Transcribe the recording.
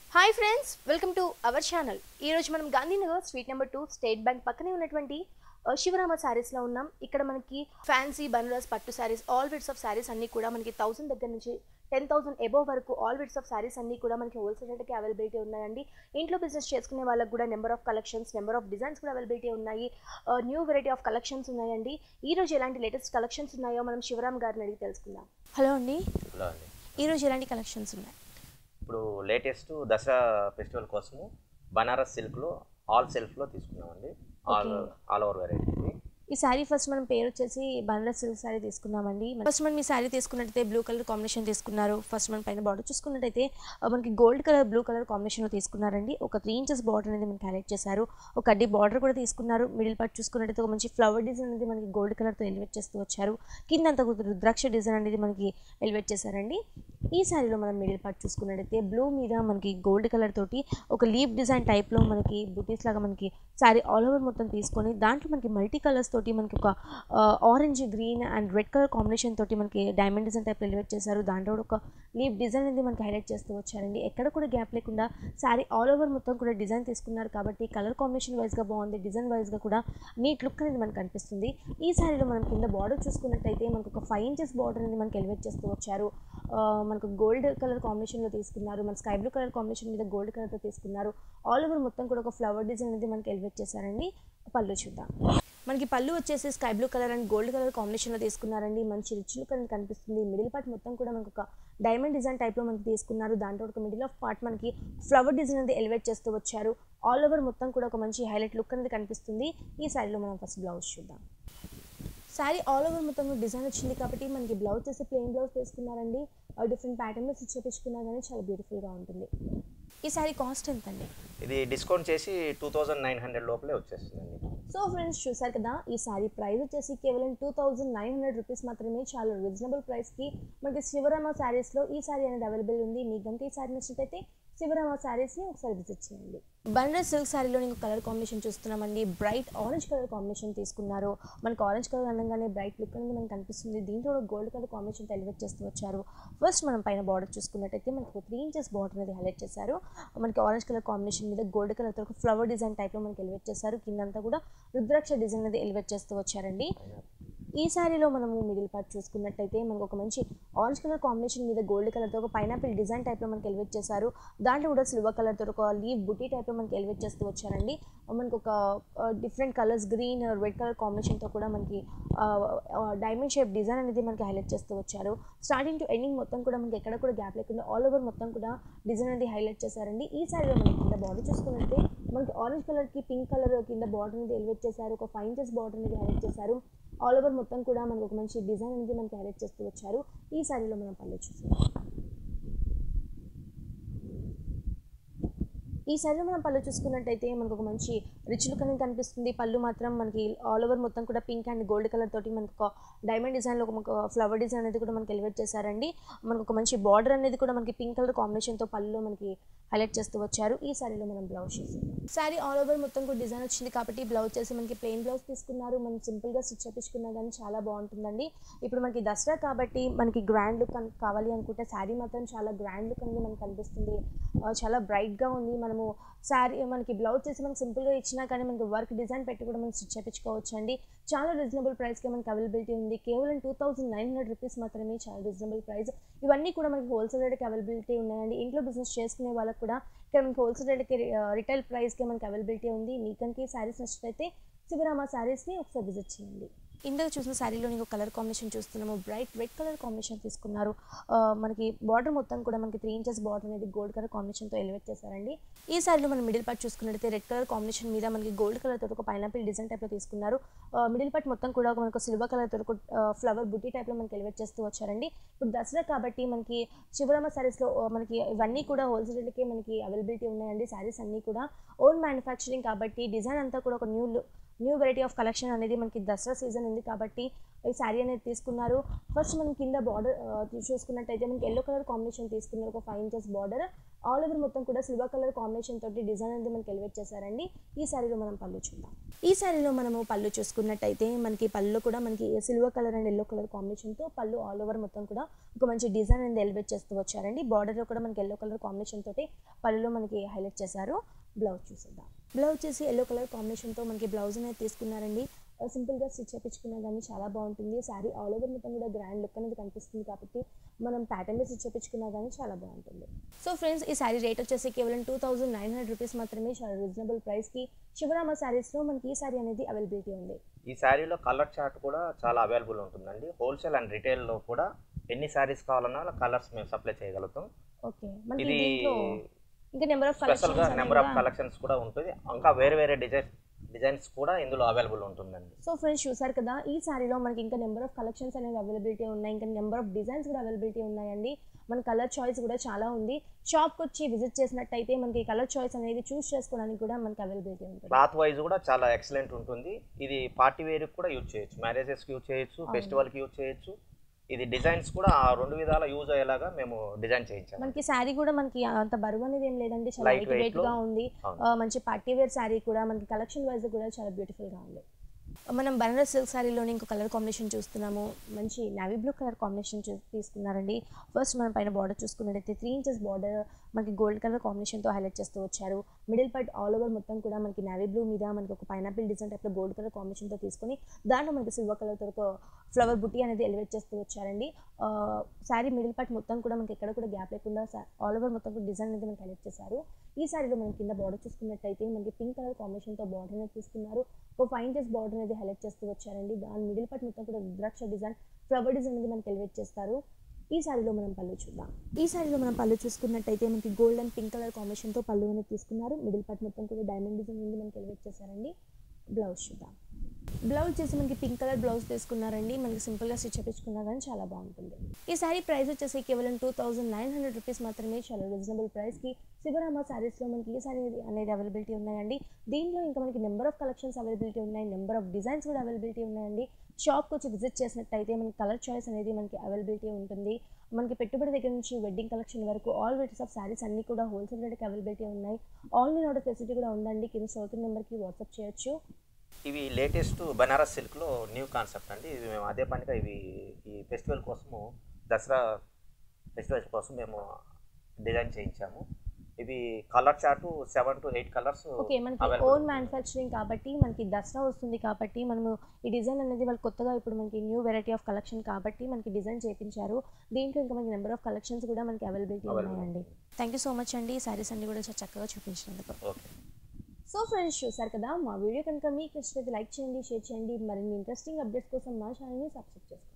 Hi friends welcome to our channel ఈరోజు మనం Gandhinagar street number two State Bank పక్కనే ఉన్నటువంటి ఆ, శివరామ శారీస్లో ఉన్నాం ఇక్కడ మనకి ఫ్యాన్సీ బనారస్ పట్టు saris all widths of saris అన్నీ కూడా మనకి థౌసండ్ దగ్గర నుంచి టెన్ థౌసండ్ ఎబోవ్ వరకు ఆల్ విడ్స్ ఆఫ్ శారీస్ అన్నీ కూడా మనకి హోల్సేల్ రేట్కి అవైలబిలిటీ ఉన్నాయండి ఇంట్లో బిజినెస్ చేసుకునే వాళ్ళకి కూడా number of collections number of designs కూడా అవైలబిలిటీ ఉన్నాయి న్యూ వెరైటీ ఆఫ్ కలెక్షన్స్ ఉన్నాయండి ఈ రోజు ఎలాంటి లేటెస్ట్ కలెక్షన్స్ ఉన్నాయో మనం శివరామ్ గారిని అడిగి తెలుసుకుందాం హలో అండి హలో అండి ఈరోజు ఎలాంటి కలెక్షన్స్ ఉన్నాయి ఇప్పుడు లేటెస్ట్ దసరా ఫెస్టివల్ కోసము బనారస్ సిల్క్లో ఆల్ సెల్ఫ్లో తీసుకున్నామండి ఆల్ ఆల్ ఓవర్ వెరైటీ ఈ శారీ ఫస్ట్ మనం పేరు వచ్చేసి బనారస్ సిల్క్ శారీ తీసుకున్నామండి ఫస్ట్ మనం మీ శారీ తీసుకున్నట్టయితే బ్లూ కలర్ కాంబినేషన్ తీసుకున్నారు ఫస్ట్ మనం పైన బార్డర్ చూసుకున్నట్టయితే ఆ, మనకి గోల్డ్ కలర్ బ్లూ కలర్ కాంబినేషన్లో తీసుకున్నారండి ఒక త్రీ ఇంచెస్ బార్డర్ అనేది మనకి హైలైట్ చేశారు ఒక అడ్డి బార్డర్ కూడా తీసుకున్నారు మిడిల్ పార్ట్ చూసుకున్నట్టయితే ఒక మంచి ఫ్లవర్ డిజైన్ అనేది మనకి గోల్డ్ కలర్తో ఎలివేట్ చేస్తూ వచ్చారు కింద అంతా కూడా రుద్రాక్ష డిజైన్ అనేది మనకి ఎలివేట్ చేశారండి ఈ శారీలో మనం మిడిల్ పార్ట్ చూసుకున్నట్టయితే బ్లూ మీద మనకి గోల్డ్ కలర్ తోటి ఒక లీవ్ డిజైన్ టైప్లో మనకి బుటీస్ లాగా మనకి శారీ ఆల్ ఓవర్ మొత్తం తీసుకొని దాంట్లో మనకి మల్టీ కలర్స్ తోటి మనకి ఒక orange green and red colour combination తోటి మనకి డైమండ్ డిజైన్ టైప్ ఎలివేట్ చేశారు దాంట్లో కూడా ఒక లీవ్ డిజైన్ అనేది మనకి హైలైట్ చేస్తూ వచ్చారండి ఎక్కడ కూడా గ్యాప్ లేకుండా శారీ ఆల్ ఓవర్ మొత్తం కూడా డిజైన్ తీసుకున్నారు కాబట్టి కలర్ కాంబినేషన్ వైజ్గా బాగుంది డిజైన్ వైజ్గా కూడా నీట్ లుక్ అనేది మనకు కనిపిస్తుంది ఈ శారీలో మనం కింద బార్డర్ చూసుకున్నట్టయితే మనకు ఒక ఫైవ్ ఇంచెస్ బార్డర్ అనేది మనకి ఎలివేట్ చేస్తూ వచ్చారు ఆ, మనకు గోల్డ్ కలర్ కాంబినేషన్లో తీసుకున్నారు మన స్కై బ్లూ కలర్ కాంబినేషన్ మీద గోల్డ్ కలర్తో తీసుకున్నారు ఆల్ ఓవర్ మొత్తం కూడా ఒక ఫ్లవర్ డిజైన్ అనేది మనకి ఎలివేట్ చేశారండి పళ్ళు చూద్దాం మనకి పళ్ళు వచ్చేసి sky blue colour and gold colour కాంబినేషన్లో తీసుకున్నారండి మంచి రిచ్ లుక్ అనేది కనిపిస్తుంది మిడిల్ పార్ట్ మొత్తం కూడా మనకు ఒక డైమండ్ డిజైన్ టైప్లో మనకి తీసుకున్నారు దాంట్లో ఒక మిడిల్ ఆఫ్ పార్ట్ మనకి ఫ్లవర్ డిజైన్ అనేది ఎలివేట్ చేస్తూ వచ్చారు ఆల్ ఓవర్ మొత్తం కూడా ఒక మంచి హైలైట్ లుక్ అనేది కనిపిస్తుంది ఈ శారీలో మనం ఫస్ట్ బ్లౌజ్ చూద్దాం శారీ ఆల్ ఓవర్ మొత్తం డిజైన్ వచ్చింది కాబట్టి మనకి బ్లౌజ్ చేసి ప్లెయిన్ బ్లౌజ్ తీసుకున్నారండి డిఫరెంట్ ప్యాటర్న్లో స్టిచ్ చేపించుకున్నా కానీ చాలా బ్యూటిఫుల్గా ఉంటుంది ఈ శారీ కాస్ట్ ఎంత అండి ఇది డిస్కౌంట్ చేసి టూ థౌజండ్ నైన్ హండ్రెడ్ లోపలే వచ్చేస్తుందండి సో ఫ్రెండ్స్ చూసారు కదా ఈ శారీ ప్రైస్ వచ్చేసి కేవలం two thousand nine hundred rupees మాత్రమే చాలా రీజనబుల్ ప్రైస్కి మనకి శివరామ శారీస్లో ఈ శారీ అనేది అవైలబుల్ ఉంది మీకు కనుక ఈ శారీ నచ్చినట్టయితే శివరామ శారీస్ని ఒకసారి విజిట్ చేయండి బనారస్ సిల్క్ శారీలో నీకు కలర్ కాంబినేషన్ చూస్తున్నామండి బ్రైట్ ఆరెంజ్ కలర్ కాంబినేషన్ తీసుకున్నారు మనకు ఆరెంజ్ కలర్ అనగానే బ్రైట్ లుక్ అనేది మనకు కనిపిస్తుంది దీంట్లో గోల్డ్ కలర్ కాంబినేషన్ ఎలివేట్ చేస్తూ వచ్చారు ఫస్ట్ మనం పైన బార్డర్ చూసుకున్నట్టయితే మనకు త్రీ ఇంచెస్ బార్డర్ అనేది హైలైట్ చేశారు మనకి ఆరెంజ్ కలర్ కాంబినేషన్ మీద గోల్డ్ కలర్తో ఒక ఫ్లవర్ డిజైన్ టైప్లో మనకి ఎలివేట్ చేశారు కిందంతా కూడా రుద్రాక్ష డిజైన్ అనేది ఎలివేట్ చేస్తూ వచ్చారండి ఈ శారీలో మనము మిడిల్ పార్ట్ చూసుకున్నట్టయితే మనకు ఒక మంచి ఆరెంజ్ కలర్ కాంబినేషన్ మీద గోల్డ్ కలర్తో ఒక పైనాపిల్ డిజైన్ టైప్లో మనకి ఎలివేట్ చేశారు దాంట్లో కూడా సిల్వర్ కలర్తో ఒక లీవ్ బుటీ టైప్లో మనకి ఎలివేట్ చేస్తూ వచ్చారండి మనకు ఒక different colours green red colour కాంబినేషన్తో కూడా మనకి డైమండ్ షేప్ డిజైన్ అనేది మనకి హైలైట్ చేస్తూ వచ్చారు స్టార్టింగ్ టు ఎండింగ్ మొత్తం కూడా మనకి ఎక్కడ కూడా గ్యాప్ లేకుండా ఆల్ ఓవర్ మొత్తం కూడా డిజైన్ అనేది హైలైట్ చేశారండి ఈ శారీలో మనకి కింద బార్డర్ చూసుకున్నట్టే మనకి ఆరెంజ్ కలర్కి పింక్ కలర్ కింద బార్డర్ అనేది ఎలివేట్ చేశారు ఒక ఫైవ్ ఇంచెస్ బార్డర్ అనేది హైలైట్ చేశారు ఆల్ ఓవర్ మొత్తం కూడా మనకు ఒక మంచి డిజైన్ అనేది మనకి హైలైట్ చేస్తూ వచ్చారు ఈ శారీలో మనం పళ్ళు చూసాం ఈ శారీలో మనం పళ్ళు చూసుకున్నట్టయితే మనకు ఒక మంచి రిచ్ లుక్ అనేది కనిపిస్తుంది పళ్ళు మాత్రం మనకి ఆల్ ఓవర్ మొత్తం కూడా పింక్ అండ్ గోల్డ్ కలర్ తోటి మనకు ఒక డైమండ్ డిజైన్లో ఒక ఫ్లవర్ డిజైన్ అనేది కూడా మనకి ఎలివేట్ చేశారండి మనకు ఒక మంచి బార్డర్ అనేది కూడా మనకి పింక్ కలర్ కాంబినేషన్తో పళ్ళులో మనకి హైలైట్ చేస్తూ వచ్చారు ఈ శారీలో మనం బ్లౌజ్ చేసాం శారీ ఆల్ ఓవర్ మొత్తం కూడా డిజైన్ వచ్చింది కాబట్టి బ్లౌజ్ చేసి మనకి ప్లెయిన్ బ్లౌజ్ తీసుకున్నారు మనం సింపుల్గా స్టిచ్ చేపించుకున్నా కానీ చాలా బాగుంటుందండి ఇప్పుడు మనకి దసరా కాబట్టి మనకి గ్రాండ్ లుక్ కావాలి అనుకుంటే శారీ మాత్రం చాలా గ్రాండ్ లుక్ అనేది మనకి కనిపిస్తుంది ఆ, చాలా బ్రైట్గా ఉంది మనము శారీ మనకి బ్లౌజ్ చేసి మనకి సింపుల్గా ఇచ్చినా కానీ మనకి వర్క్ డిజైన్ పెట్టి కూడా మనం స్టిచ్ చేయించుకోవచ్చు అండి చాలా రీజనబుల్ ప్రైస్కి మనకి అవైలబిలిటీ ఉంది కేవలం two thousand nine hundred rupees మాత్రమే చాలా రీజనబుల్ ప్రైస్ ఇవన్నీ కూడా మనకి హోల్సేల్ రేట్కి అవైలబిలిటీ ఉన్నాయండి ఇంట్లో బిజినెస్ చేసుకునే వాళ్ళకి కూడా ఇక్కడ మనకి హోల్సేల్ రేట్కి రిటైల్ ప్రైస్కి మనకి అవైలబిలిటీ ఉంది మీకంటే శారీస్ నచ్చినట్లయితే శివరామ శారీస్ని ఒకసారి విజిట్ చేయండి ఇందాక చూసిన శారీలో నీకు కలర్ కాంబినేషన్ చూస్తున్నాము బ్రైట్ రెడ్ కలర్ కాంబినేషన్ తీసుకున్నారు ఆ, మనకి బార్డర్ మొత్తం కూడా మనకి త్రీ ఇంచెస్ బార్డర్ అనేది గోల్డ్ కలర్ కాంబినేషన్తో ఎలివేట్ చేశారండి ఈ శారీలో మనం మిడిల్ పార్ట్ చూసుకున్నట్టయితే రెడ్ కలర్ కాంబినేషన్ మీద మనకి గోల్డ్ కలర్ తోటి ఒక పైనాపిల్ డిజైన్ టైప్లో తీసుకున్నారు మిడిల్ పార్ట్ మొత్తం కూడా మనకు సిల్వర్ కలర్ తోటి ఒక ఫ్లవర్ బుట్టి టైప్లో మనకి ఎలివేట్ చేస్తూ వచ్చారండి ఇప్పుడు దసరా కాబట్టి మనకి శివరామ శారీస్లో మనకి ఇవన్నీ కూడా హోల్సేల్కే మనకి అవైలబిలిటీ ఉన్నాయండి శారీస్ అన్నీ కూడా ఓన్ మ్యానుఫ్యాక్చరింగ్ కాబట్టి డిజైన్ అంతా కూడా ఒక new new variety of collection అనేది మనకి దసరా సీజన్ ఉంది కాబట్టి ఈ శారీ అనేది తీసుకున్నారు ఫస్ట్ మనం కింద బార్డర్ చూసుకున్నట్టయితే మనకి ఎల్లో కలర్ కాంబినేషన్ తీసుకున్నారు ఒక five inches border all over మొత్తం కూడా సిల్వర్ కలర్ కాంబినేషన్ తోటి డిజైన్ అనేది మనకి ఎలివేట్ చేశారండి ఈ శారీలో మనం పళ్ళు చూద్దాం ఈ శారీలో మనము పళ్ళు చూసుకున్నట్టయితే మనకి పళ్ళు కూడా మనకి silver colour and yellow colour కాంబినేషన్తో పళ్ళు ఆల్ ఓవర్ మొత్తం కూడా ఒక మంచి డిజైన్ అనేది ఎలివేట్ చేస్తూ వచ్చారండి బార్డర్లో కూడా మనకి ఎల్లో కలర్ కాంబినేషన్ తోటి పళ్ళులో మనకి హైలైట్ చేశారు బ్లౌజ్ చూసేద్దాం బ్లౌజ్ వచ్చేసి ఎల్లో కలర్ కాంబినేషన్తో మనకి బ్లౌజ్ అనేది తీసుకున్నారండి ఆ, సింపుల్గా స్టిచ్ చేయించుకున్నా కానీ చాలా బాగుంటుంది శారీ ఆల్ ఓవర్ మొత్తం కూడా గ్రాండ్ లుక్ అనేది కనిపిస్తుంది కాబట్టి మనం ప్యాటర్న్ స్టిచ్ చేయించుకున్నా కానీ చాలా బాగుంటుంది సో ఫ్రెండ్స్ ఈ శారీ రేట్ వచ్చేసి కేవలం two thousand nine hundred rupees మాత్రమే చాలా రీజనబుల్ ప్రైస్కి శివరామ శారీస్లో మనకి ఈ శారీ అనేది అవైలబిలిటీ ఉంది ఈ శారీలో కలర్ చార్ట్ కూడా చాలా అవైలబుల్ ఉంటుందండి హోల్సేల్ అండ్ రిటైల్లో కూడా ఎన్ని శారీస్ కావాలన్నా కలర్స్ మేము సప్లై చేయగలుగుతాం ఓకే మనకి ఇది దీంట్లో ఇంకా నెంబర్ ఆఫ్ స్పెషల్గా కలెక్షన్స్ నెంబర్ ఆఫ్ కలెక్షన్స్ కూడా ఉంటుంది ఇంకా వేరే వేరే డిజైన్ డిజైన్స్ కూడా ఇందులో అవైలబుల్ ఉంటుందండి సో ఫ్రెండ్స్ చూసారు కదా ఈ శారీలో మనకి ఇంకా నెంబర్ ఆఫ్ కలెక్షన్స్ అనేవి అవైలబిలిటీ ఉన్నాయి ఇంకా నెంబర్ ఆఫ్ డిజైన్స్ కూడా అవైలబిలిటీ ఉన్నాయండి మన కలర్ చాయిస్ కూడా చాలా ఉంది షాప్కి వచ్చి విజిట్ చేసినట్టయితే మనకి కలర్ చాయిస్ అనేది చూస్ చేసుకోవడానికి కూడా మనకి అవైలబిలిటీ ఉంటుంది క్లాత్ వైజ్ కూడా చాలా ఎక్సలెంట్ ఉంటుంది ఇది పార్టీ వేర్ కూడా యూజ్ చేయొచ్చు మ్యారేజెస్కి యూజ్ చేయొచ్చు ఫెస్టివల్కి యూజ్ చేయొచ్చు ఇది డిజైన్స్ కూడా ఆ రెండు విధాల యూజ్ అయ్యేలాగా మేము డిజైన్ చేయించాము మనకి శారీ కూడా మనకి అంత బరువు అనేది ఏం లేదండి చాలా Light లైట్ weight వెయిట్ లో. గా ఉంది అవును. ఆ, మంచి పార్టీ వేర్ శారీ కూడా మనకి కలెక్షన్ వైజ్ కూడా చాలా బ్యూటిఫుల్ గా ఉంది మనం బనారస్ సిల్క్ శారీలోని ఇంకో కలర్ కాంబినేషన్ చూస్తున్నాము మంచి నావీ బ్లూ కలర్ కాంబినేషన్ చూ తీసుకున్నారండి ఫస్ట్ మనం పైన బార్డర్ చూసుకున్నట్టయితే త్రీ ఇంచెస్ బార్డర్ మనకి గోల్డ్ కలర్ కాంబినేషన్తో హైలైట్ చేస్తూ వచ్చారు మిడిల్ పార్ట్ ఆల్ ఓవర్ మొత్తం కూడా మనకి నావీ బ్లూ మీద మనకి ఒక పైనాపిల్ డిజైన్ టైప్లో గోల్డ్ కలర్ కాంబినేషన్తో తీసుకొని దాంట్లో మనకి సిల్వర్ కలర్తో ఒక ఫ్లవర్ బుట్టి అనేది ఎలివేట్ చేస్తూ వచ్చారండి శారీ మిడిల్ పార్ట్ మొత్తం కూడా మనకి ఎక్కడ కూడా గ్యాప్ లేకుండా ఆల్ ఓవర్ మొత్తం కూడా డిజైన్ అనేది మనకి హైలైట్ చేశారు ఈ శారీలో మనం కింద బార్డర్ చూసుకున్నట్టయితే మనకి పింక్ కలర్ కాంబినేషన్తో బార్డర్ అనేది తీసుకున్నారు ఒక ఫైవ్ ఇంచెస్ బార్డర్ అనేది హైలైట్ చేస్తూ వచ్చారండి దాని మిడిల్ పార్ట్ మొత్తం కూడా రుద్రాక్ష డిజైన్ ఫ్లవర్ డిజైన్ అనేది మనకి ఎలివేట్ చేస్తారు ఈ శారీలో మనం పళ్ళు చూద్దాం ఈ శారీలో మనం పళ్ళు చూసుకున్నట్టయితే మనకి గోల్డ్ అండ్ పింక్ కలర్ కాంబినేషన్తో పళ్ళు అనేది తీసుకున్నారు మిడిల్ పార్ట్ మొత్తం కూడా డైమండ్ డిజైన్ అనేది మనకి ఎలివేట్ చేశారండి బ్లౌజ్ చూద్దాం బ్లౌజ్ చేసి మనకి పింక్ కలర్ బ్లౌజ్ తీసుకున్నారండి మనకి సింపుల్గా స్టిచ్ చేపించుకున్నా కానీ చాలా బాగుంటుంది ఈ శారీ ప్రైస్ వచ్చేసి కేవలం two thousand nine hundred rupees మాత్రమే చాలా రీజనబుల్ ప్రైస్కి శివరామ శారీస్లో మనకి ఈ శారీ అనేది అవైలబిలిటీ ఉన్నాయండి దీంట్లో ఇంకా మనకి నెంబర్ ఆఫ్ కలెక్షన్స్ అవైలబిలిటీ ఉన్నాయి నెంబర్ ఆఫ్ డిజైన్స్ కూడా అవైలబిలిటీ ఉన్నాయండి షాప్కి వచ్చి విజిట్ చేసినట్టయితే మనకి కలర్ చాయిస్ అనేది మనకి అవైలబిలిటీ ఉంటుంది మనకి పెట్టుబడి దగ్గర నుంచి వెడ్డింగ్ కలెక్షన్ వరకు ఆల్ వెరైటీస్ ఆఫ్ శారీస్ అన్నీ కూడా హోల్సేల్ రేట్కి అవైలబిలిటీ ఉన్నాయి ఆన్లైన్ ఆర్డర్ ఫెసిలిటీ కూడా ఉందండి కింద చదువుతున్న నెంబర్కి వాట్సాప్ చేయొచ్చు ఇవి లేటెస్ట్ బనారస్ సిల్క్లో న్యూ కాన్సెప్ట్ అండి ఇవి మేము అదే పనిగా ఇవి ఈ ఫెస్టివల్ కోసము దసరా ఫెస్టివల్ కోసం మేము డిజైన్ చేయించాము ఇవి colour chart seven to eight colours okay మనకి ఓన్ మ్యానుఫ్యాక్చరింగ్ కాబట్టి మనకి దసరా వస్తుంది కాబట్టి మనము ఈ డిజైన్ అనేది వాళ్ళు కొత్తగా ఇప్పుడు మనకి న్యూ వెరైటీ ఆఫ్ కలెక్షన్ కాబట్టి మనకి డిజైన్ చేయించారు దీంట్లో ఇంకా మనకి నెంబర్ ఆఫ్ కలెక్షన్స్ కూడా మనకి అవైలబిలిటీ Available. ఉన్నాయండి థ్యాంక్ యూ సో మచ్ అండి ఈ సారీస్ అన్ని కూడా చాలా చక్కగా చూపించినందుకు ఓకే సో ఫ్రెండ్స్ చూసారు కదా మా వీడియో కనుక మీకు నచ్చినట్లయితే లైక్ చేయండి షేర్ చేయండి మరిన్ని ఇంట్రెస్టింగ్ అప్డేట్స్ కోసం మా ఛానల్ని సబ్స్క్రైబ్ చేసుకోండి